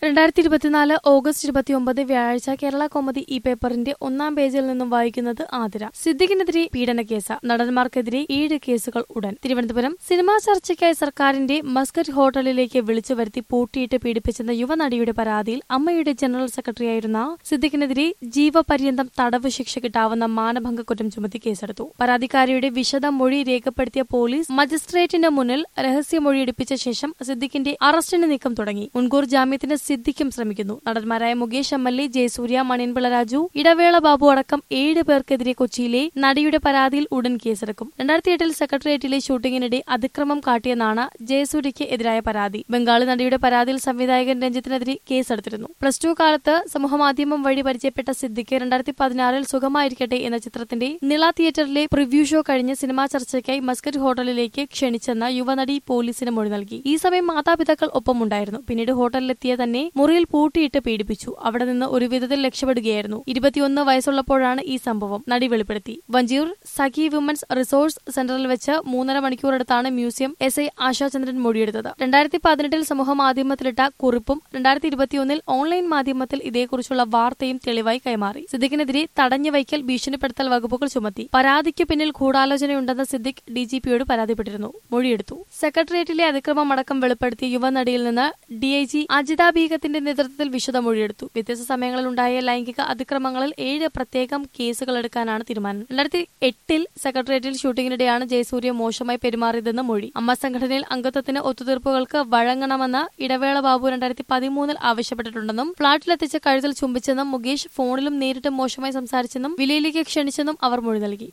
രണ്ടായിരത്തി ഇരുപത്തിനാല് ഓഗസ്റ്റ് ഇരുപത്തിയൊമ്പത് വ്യാഴാഴ്ച കേരള കോമഡി ഈ പേപ്പറിന്റെ ഒന്നാം പേജിൽ നിന്നും വായിക്കുന്നത് ആതിര സിദ്ദിഖിനെതിരെ പീഡനക്കേസ് നടന്മാർക്കെതിരെ ഏഴ് കേസുകൾ ഉടൻ തിരുവനന്തപുരം സിനിമാ ചർച്ചയ്ക്കായി സർക്കാരിന്റെ മസ്കറ്റ് ഹോട്ടലിലേക്ക് വിളിച്ചു വരുത്തി പൂട്ടിയിട്ട് പീഡിപ്പിച്ചെന്ന യുവനടിയുടെ പരാതിയിൽ അമ്മയുടെ ജനറൽ സെക്രട്ടറിയായിരുന്ന സിദ്ദിഖിനെതിരെ ജീവപര്യന്തം തടവ് ശിക്ഷ കിട്ടാവുന്ന മാനഭംഗ കുറ്റം ചുമത്തി കേസെടുത്തു പരാതിക്കാരിയുടെ വിശദ മൊഴി രേഖപ്പെടുത്തിയ പോലീസ് മജിസ്ട്രേറ്റിന്റെ മുന്നിൽ രഹസ്യമൊഴിയെടുപ്പിച്ച ശേഷം സിദ്ദിഖിന്റെ അറസ്റ്റിന് നീക്കം തുടങ്ങി മുൻകൂർ ജാമ്യത്തിന് സിദ്ദിഖും ശ്രമിക്കുന്നു നടന്മാരായ Mukesh M L A Jayasurya Maniyanpilla Raju Idavela Babu അടക്കം ഏഴ് പേർക്കെതിരെ കൊച്ചിയിലെ നടിയുടെ പരാതിയിൽ ഉടൻ കേസെടുക്കും രണ്ടായിരത്തി എട്ടിൽ സെക്രട്ടേറിയറ്റിലെ ഷൂട്ടിങ്ങിനിടെ അതിക്രമം കാട്ടിയെന്നാണ് ജയസൂര്യയ്ക്ക് എതിരായ പരാതി ബംഗാളി നടിയുടെ പരാതിയിൽ സംവിധായകൻ രഞ്ജിത്തിനെതിരെ കേസെടുത്തിരുന്നു പ്ലസ് ടു കാലത്ത് സമൂഹമാധ്യമം വഴി പരിചയപ്പെട്ട സിദ്ദിഖ് രണ്ടായിരത്തി പതിനാറിൽ സുഖമായിരിക്കട്ടെ എന്ന ചിത്രത്തിന്റെ നിള തിയേറ്ററിലെ പ്രിവ്യൂ ഷോ കഴിഞ്ഞ് സിനിമാ ചർച്ചയ്ക്കായി മസ്കറ്റ് ഹോട്ടലിലേക്ക് ക്ഷണിച്ചെന്ന യുവനടി പോലീസിന് മൊഴി നൽകി ഈ സമയം മാതാപിതാക്കൾ ഒപ്പമുണ്ടായിരുന്നു പിന്നീട് ഹോട്ടലിലെത്തിയ തന്നെ മുറിയിൽ പൂട്ടിയിട്ട് പീഡിപ്പിച്ചു അവിടെ നിന്ന് ഒരു വിധത്തിൽ രക്ഷപ്പെടുകയായിരുന്നു ഇരുപത്തിയൊന്ന് വയസ്സുള്ളപ്പോഴാണ് ഈ സംഭവം നടി വെളിപ്പെടുത്തി വഞ്ചിയൂർ സഖി വിമൻസ് റിസോഴ്സ് സെന്ററിൽ വെച്ച് മൂന്നര മണിക്കൂറെടുത്താണ് മ്യൂസിയം എസ് ഐ ആശാചന്ദ്രൻ മൊഴിയെടുത്തത് രണ്ടായിരത്തി പതിനെട്ടിൽ സമൂഹ മാധ്യമത്തിലിട്ട കുറിപ്പും രണ്ടായിരത്തി ഇരുപത്തിയൊന്നിൽ ഓൺലൈൻ മാധ്യമത്തിൽ ഇതേക്കുറിച്ചുള്ള വാർത്തയും തെളിവായി കൈമാറി സിദ്ദിഖിനെതിരെ തടഞ്ഞു വയ്ക്കൽ ഭീഷണിപ്പെടുത്തൽ വകുപ്പുകൾ ചുമത്തി പരാതിക്ക് പിന്നിൽ ഗൂഢാലോചനയുണ്ടെന്ന് സിദ്ദിഖ് ഡിജിപിയോട് പരാതിപ്പെട്ടിരുന്നു മൊഴിയെടുത്തു സെക്രട്ടേറിയറ്റിലെ അതിക്രമം അടക്കം വെളിപ്പെടുത്തിയ യുവനടിയിൽ നിന്ന് ഡിഐജി അജിത ബീഗത്തിന്റെ നേതൃത്വത്തിൽ വിശദ മൊഴിയെടുത്തു വ്യത്യസ്ത സമയങ്ങളിൽ ഉണ്ടായ ലൈംഗിക അതിക്രമങ്ങളിൽ ഏഴ് പ്രത്യേകം കേസുകൾ എടുക്കാനാണ് തീരുമാനം രണ്ടായിരത്തി എട്ടിൽ സെക്രട്ടേറിയറ്റിൽ ഷൂട്ടിങ്ങിനിടെയാണ് ജയസൂര്യ മോശമായി പെരുമാറിയതെന്ന് മൊഴി അമ്മ സംഘടനയിൽ അംഗത്വത്തിന് ഒത്തുതീർപ്പുകൾക്ക് വഴങ്ങണമെന്ന് ഇടവേള ബാബു രണ്ടായിരത്തി പതിമൂന്നിൽ ആവശ്യപ്പെട്ടിട്ടുണ്ടെന്നും ഫ്ളാറ്റിലെത്തിച്ച് കഴുത്തിൽ ചുംബിച്ചെന്നും മുകേഷ് ഫോണിലും നേരിട്ട് മോശമായി സംസാരിച്ചെന്നും വിലയിലേക്ക് ക്ഷണിച്ചെന്നും അവർ മൊഴി നൽകി